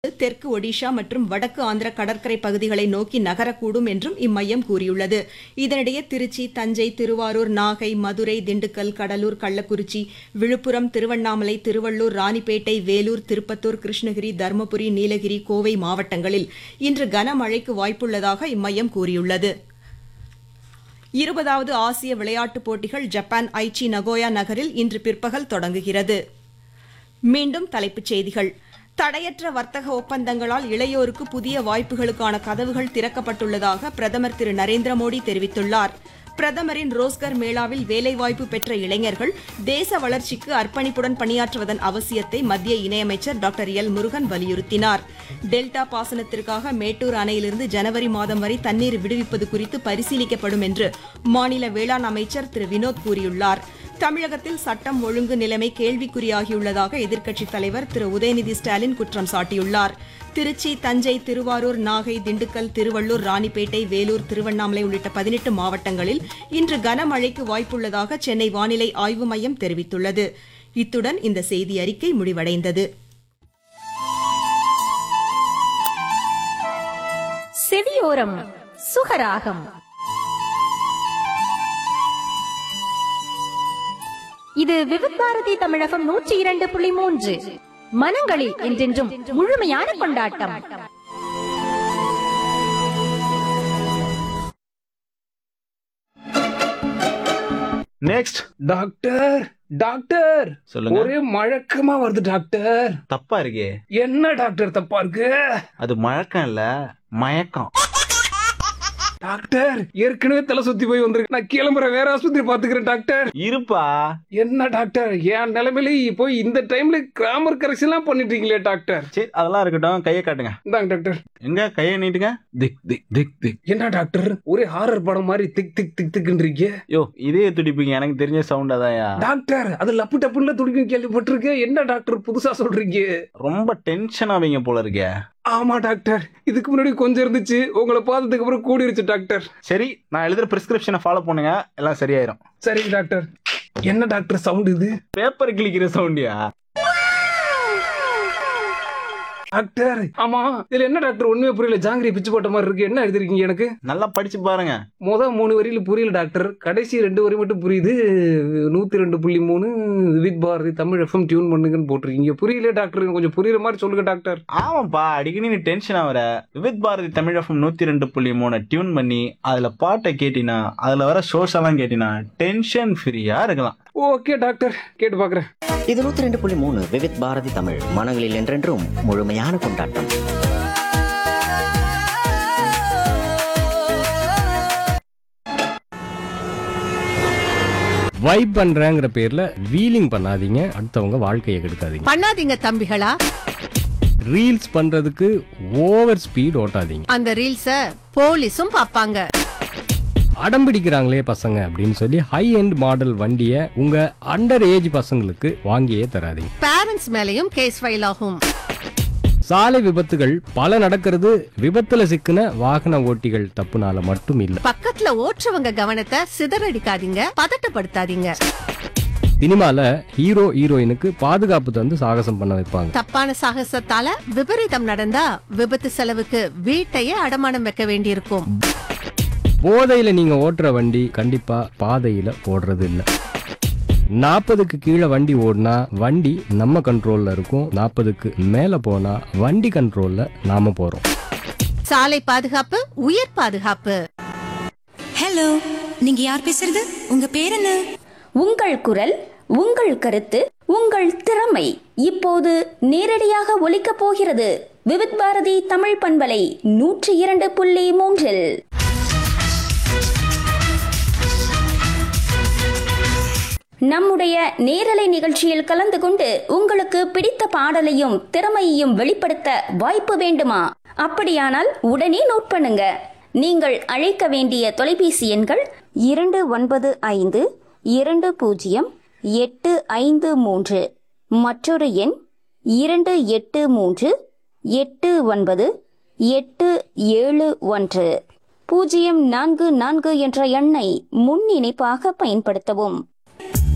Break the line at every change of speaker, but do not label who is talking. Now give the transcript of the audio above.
தெற்கு ஒடிஷா மற்றும் வடக்கு ஆந்திர கடற்கரை பகுதிகளை நோக்கி நகரக்கூடும் என்றும் இம்மையம் கூறியுள்ளது இதனிடையே திருச்சி தஞ்சை திருவாரூர் நாகை மதுரை திண்டுக்கல் கடலூர் கள்ளக்குறிச்சி விழுப்புரம் திருவண்ணாமலை திருவள்ளூர் ராணிப்பேட்டை வேலூர் திருப்பத்தூர் கிருஷ்ணகிரி தருமபுரி நீலகிரி கோவை மாவட்டங்களில் இன்று கனமழைக்கு வாய்ப்புள்ளதாக இம்மையம் கூறியுள்ளது இருபதாவது ஆசிய விளையாட்டுப் போட்டிகள் ஜப்பான் ஐச்சி நகோயா நகரில் இன்று பிற்பகல் தொடங்குகிறது மீண்டும் தலைப்புச் செய்திகள் தடையற்ற வர்த்தக ஒப்பந்தங்களால் இளையோருக்கு புதிய வாய்ப்புகளுக்கான கதவுகள் திறக்கப்பட்டுள்ளதாக பிரதமர் திரு நரேந்திர மோடி தெரிவித்துள்ளார் பிரதமரின் ரோஸ்கர் மேளாவில் வேலைவாய்ப்பு பெற்ற இளைஞர்கள் தேச வளர்ச்சிக்கு அர்ப்பணிப்புடன் பணியாற்றுவதன் அவசியத்தை மத்திய இணையமைச்சர் டாக்டர் எல் முருகன் வலியுறுத்தினார் டெல்டா பாசனத்திற்காக மேட்டூர் அணையிலிருந்து ஜனவரி மாதம் வரை தண்ணீர் விடுவிப்பது குறித்து பரிசீலிக்கப்படும் என்று மாநில வேளாண் அமைச்சர் திரு வினோத் கூறியுள்ளார் தமிழகத்தில் சட்டம் ஒழுங்கு நிலைமை கேள்விக்குறியாகியுள்ளதாக எதிர்க்கட்சித் தலைவர் திரு உதயநிதி ஸ்டாலின் குற்றம் சாட்டியுள்ளார் திருச்சி தஞ்சை திருவாரூர் நாகை திண்டுக்கல் திருவள்ளூர் ராணிப்பேட்டை வேலூர் திருவண்ணாமலை உள்ளிட்ட பதினெட்டு மாவட்டங்களில் இன்று கனமழைக்கு வாய்ப்புள்ளதாக சென்னை வானிலை ஆய்வு மையம் தெரிவித்துள்ளது இத்துடன் இந்த செய்தி அறிக்கை முடிவடைந்தது
செவியோரம் சுகராகம் இது விவித் பாரதி தமிழகம் நூற்றி இரண்டு புள்ளி மூன்று மனங்களில் என்றென்றும் முழுமையான கொண்டாட்டம்
நெக்ஸ்ட்
டாக்டர் டாக்டர்
சொல்லுங்க
ஒரே மழக்கமா வருது டாக்டர்
தப்பா இருக்கே
என்ன டாக்டர் தப்பா இருக்கு
அது மழக்கம் இல்ல மயக்கம்
டாக்டர் ஏற்கனவே தலை சுத்தி போய் வந்திருக்கு நான் கிளம்புறேன் வேற ஆஸ்பத்திரி பாத்துக்கிறேன் டாக்டர்
இருப்பா
என்ன டாக்டர் என் நிலைமையில போய் இந்த டைம்ல கிராமர் கரெக்ஷன் எல்லாம் பண்ணிட்டீங்களே டாக்டர்
சரி அதெல்லாம் இருக்கட்டும் கையை காட்டுங்க
இந்தாங்க டாக்டர்
எங்க கையை நீட்டுங்க
திக் திக் திக் திக் என்ன டாக்டர் ஒரே ஹாரர் படம் மாதிரி திக் திக் திக் திக்ன்றீங்க
யோ இதே துடிப்பீங்க எனக்கு தெரிஞ்ச சவுண்ட் அதான்யா
டாக்டர் அது லப்பு டப்புன்னு துடிக்கும் கேள்விப்பட்டிருக்கேன் என்ன டாக்டர் புதுசா சொல்றீங்க
ரொம்ப டென்ஷன் ஆவீங்க போல இருக்கே
ஆமா டாக்டர் இதுக்கு முன்னாடி கொஞ்சம் இருந்துச்சு உங்களை பார்த்ததுக்கு அப்புறம் கூடிருச்சு டாக்டர்
சரி நான் எழுதுற பிரிஸ்கிரிப்ஷனை ஃபாலோ பண்ணுங்க எல்லாம் சரியாயிரும்
சரி டாக்டர் என்ன டாக்டர் சவுண்ட் இது
பேப்பர் கிழிக்கிற சவுண்டியா
டாக்டர் ஆமா இதுல என்ன டாக்டர் ஒண்ணுமே புரியல ஜாங்கிரி பிச்சு போட்ட மாதிரி இருக்கு என்ன எழுதிருக்கீங்க எனக்கு
நல்லா படிச்சு பாருங்க
முத மூணு வரியில புரியல டாக்டர் கடைசி ரெண்டு வரி மட்டும் புரியுது நூத்தி ரெண்டு புள்ளி மூணு with Bharathi Tamil FM tune பண்ணுங்கன்னு போட்டிருக்கீங்க புரியல டாக்டர் எனக்கு கொஞ்சம் புரியுற மாதிரி சொல்லுங்க டாக்டர்
ஆமாப்பா அடிக்கடி நீ டென்ஷன் ஆகுற வித் பாரதி தமிழ் எஃப்எம் நூத்தி ரெண்டு புள்ளி மூணு டியூன் பண்ணி அதுல பாட்டை கேட்டினா அதுல வர ஷோஸ் எல்லாம் கேட்டினா டென்ஷன் ஃப்ரீயா இருக்கலாம்
ஓகே டாக்டர் கேட்டு பாக்குறேன்
இது நூத்தி ரெண்டு புள்ளி மூணு விவித் பாரதி தமிழ் மனங்களில் என்றென்றும் முழுமையான கொண்டாட்டம்
வைப் பண்றேங்கிற பேர்ல வீலிங் பண்ணாதீங்க அடுத்தவங்க வாழ்க்கையை கெடுக்காதீங்க
பண்ணாதீங்க தம்பிகளா
ரீல்ஸ் பண்றதுக்கு ஓவர் ஸ்பீட் ஓட்டாதீங்க
அந்த ரீல்ஸ போலீஸும் பாப்பாங்க
அடம் பிடிக்கிறாங்களே பசங்க அப்படின்னு சொல்லி ஹை எண்ட் மாடல் வண்டியை உங்க அண்டர் ஏஜ் பசங்களுக்கு வாங்கியே தராதீங்க
பேரண்ட்ஸ் மேலயும் கேஸ் ஃபைல் ஆகும்
சாலை விபத்துகள் பல நடக்கிறது விபத்துல சிக்கின வாகன ஓட்டிகள் தப்புனால மட்டும் இல்ல
பக்கத்துல ஓட்டுறவங்க கவனத்தை சிதறடிக்காதீங்க பதட்டப்படுத்தாதீங்க
சினிமால ஹீரோ ஹீரோயினுக்கு பாதுகாப்பு தந்து சாகசம் பண்ண வைப்பாங்க
தப்பான சாகசத்தால விபரீதம் நடந்தா விபத்து செலவுக்கு வீட்டையே அடமானம் வைக்க வேண்டியிருக்கும்
போதையில நீங்க ஓட்டுற வண்டி கண்டிப்பா பாதையில ஓடுறது இல்ல நாற்பதுக்கு கீழே வண்டி ஓடினா வண்டி நம்ம கண்ட்ரோல்ல இருக்கும் நாற்பதுக்கு மேல போனா வண்டி கண்ட்ரோல்ல நாம போறோம்
சாலை பாதுகாப்பு உயிர் பாதுகாப்பு
ஹலோ நீங்க யார் பேசுறது உங்க பேர் என்ன
உங்கள் குரல் உங்கள் கருத்து உங்கள் திறமை இப்போது நேரடியாக ஒலிக்கப் போகிறது விவித் பாரதி தமிழ் பண்பலை நூற்றி இரண்டு புள்ளி மூன்றில் நம்முடைய நேரலை நிகழ்ச்சியில் கலந்து கொண்டு உங்களுக்கு பிடித்த பாடலையும் திறமையையும் வெளிப்படுத்த வாய்ப்பு வேண்டுமா அப்படியானால் உடனே நோட் பண்ணுங்க நீங்கள் அழைக்க வேண்டிய தொலைபேசி எண்கள் இரண்டு ஒன்பது ஐந்து இரண்டு பூஜ்ஜியம் எட்டு ஐந்து மூன்று மற்றொரு எண் இரண்டு எட்டு மூன்று எட்டு ஒன்பது எட்டு ஏழு ஒன்று பூஜ்ஜியம் நான்கு நான்கு என்ற எண்ணை முன் இணைப்பாக பயன்படுத்தவும்